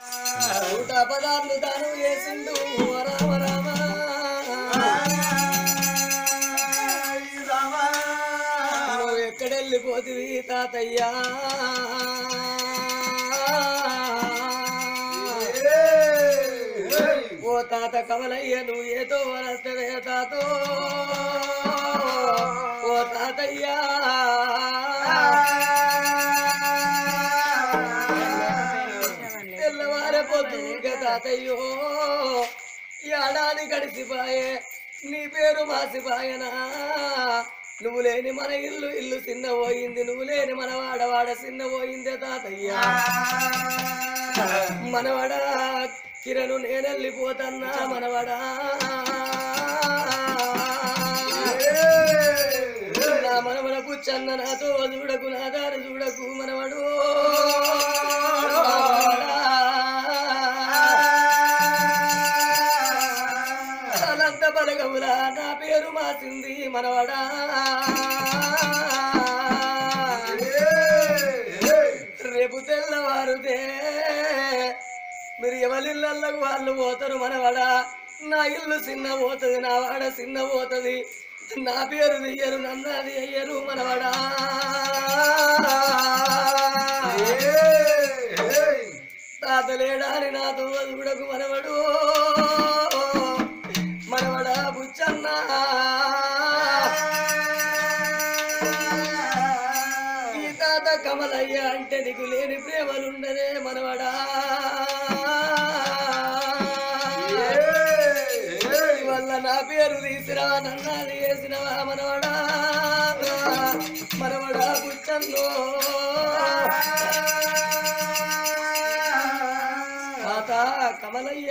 నూట పదార్లు దానం చేసిండు రామ రామ నువ్వు ఎక్కడెళ్ళిపోతివి తాతయ్యా ఓ తాత కమలయ్య నువ్వు ఏదో వరస్తవే తాతో ఓ తాతయ్యా తెల్లవారే పొద్దుగా తాతయ్యో ఏడాది గడిచిపాయే నీ పేరు మాసిపాయనా నువ్వు లేని మన ఇల్లు ఇల్లు చిన్న పోయింది నువ్వు లేని మన వాడవాడ చిన్న పోయిందే తాతయ్య మనవాడ కిరణు నేను వెళ్ళిపోతన్నా మనవాడా నా మనవడ పుచ్చన్న నాతో చూడకు నా దారి చూడకు మనవడు అనంత బలగములా నా పేరు మాసింది మనవడా రేపు తెల్లవారుదే మీరు ఎవరిళ్ళకు వాళ్ళు పోతారు మనవడా నా ఇల్లు చిన్న పోతుంది నా వాడ చిన్న పోతుంది నా పేరు తీయరు నన్నది అయ్యరు మనవడా తాతలేడాని నాతో చూడకు మనవడు మనవడా బుచ్చన్నా ఈ తాత కమలయ్య అంటే నీకు లేని ప్రేమలుండదే మనవడా వల్ల నా పేరు తీసినవా నన్నది వేసినవా మనవడా మనవడా పుట్టన్నో తాత కమలయ్య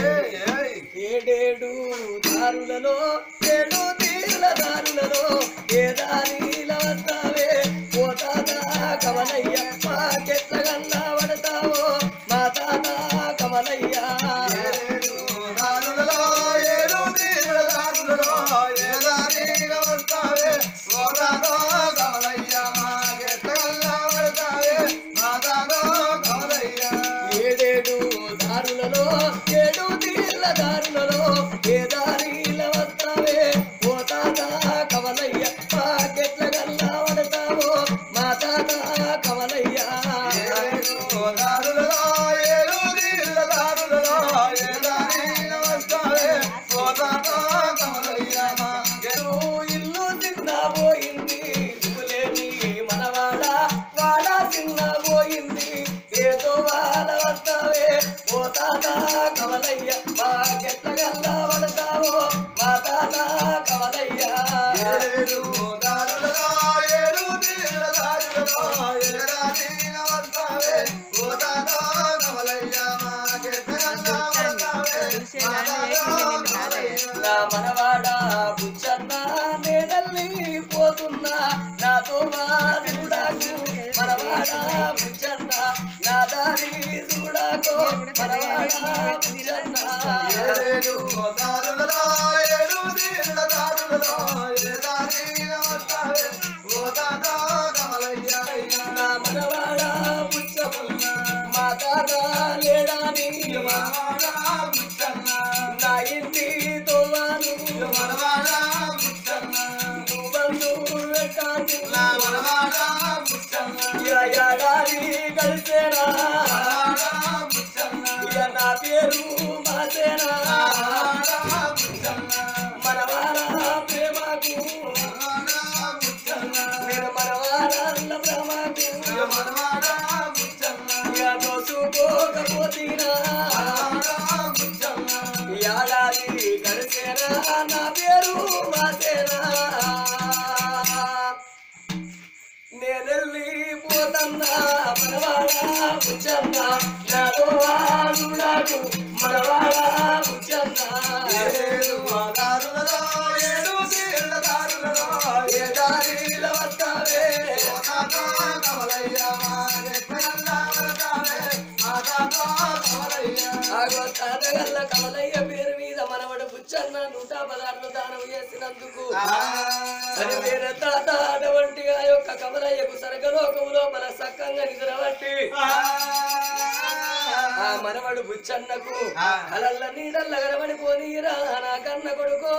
ఏడేడు దారులలో ఏడు తీర్ల దారులలో ఏ దారిల వస్తావే ఓ తాత కమలయ్య మాకెట్ల గల్లా పడతావో మా తాత కమలయ్య ఏడేడు దారులలో ఏడు తీర్ల దారులలో ఏ దారిల వస్తావే ఓ తాత కమలయ్య మాకెట్ల గల్లా పడతావో మా తాత కమలయ్య ఇల్లు చిన్న పోయింది నువ్వులేని మనవాడ వాడ చిన్న పోయింది ఏదో వాడ వస్తావే ఓ తాత కమలయ్య మాకెట్ల గల్లా పడతావో మా తాత కమలయ్య నా మనవాడ బుచ్చన్న నేడల్లి పోతున్నా నాతో చూడాకు మనవాడ బుచ్చన్న నా దారి చూడాకో మనవాడ బుచ్చన్న నా మనవాడ బుచ్చన్న మా తాత లేడాని నా ఇంటి తోవాను నువ్వందు పెట్టాను ఏడాది కలిసేనా ఇక నా పేరు మాసేనా మనవాడ ప్రేమకు నేను మనవాడ ప్రేమకు ఇక దోసుకోకపోతీనా ఏడాది గడిచేనా నా పేరు మాసేనా నేనెళ్ళి పోతన్నా మనవాడ బుచ్చన్నా నాతో వాడుడాకు మనవాడ బుచ్చన్నా ఏ దారిలో వస్తావే ఆగో తాతగల్ల కమలయ్య పేరు మీద మనవడు బుచ్చన్న నూట పదార్థ దానం చేసినందుకు సరి వేరే తాత అటువంటి ఆ యొక్క కమలయ్యకు సరగలోకము లోపల సక్కంగా నిద్రబట్టి ఆ మనవడు బుచ్చన్నకు ఆ. అలల్ల నీడల్ల గరబడిపోనీరా నా కన్న కొడుకో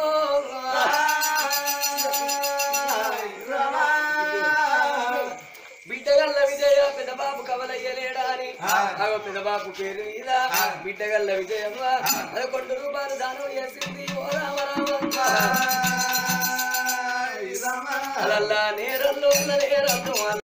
బిడ్డగల్ల విజయ పెద్ద బాబు కవలయ్యలేడా అని ఆ. అగో పెద్ద బాబు పేరు మీద ఆ. బిడ్డగల్ల విజయమ్మ అది కొన్ని రూపాయలు దానం చేసింది ఓ రామ రామ అలల్లా నేరల్లో ఉన్న నేరల్లో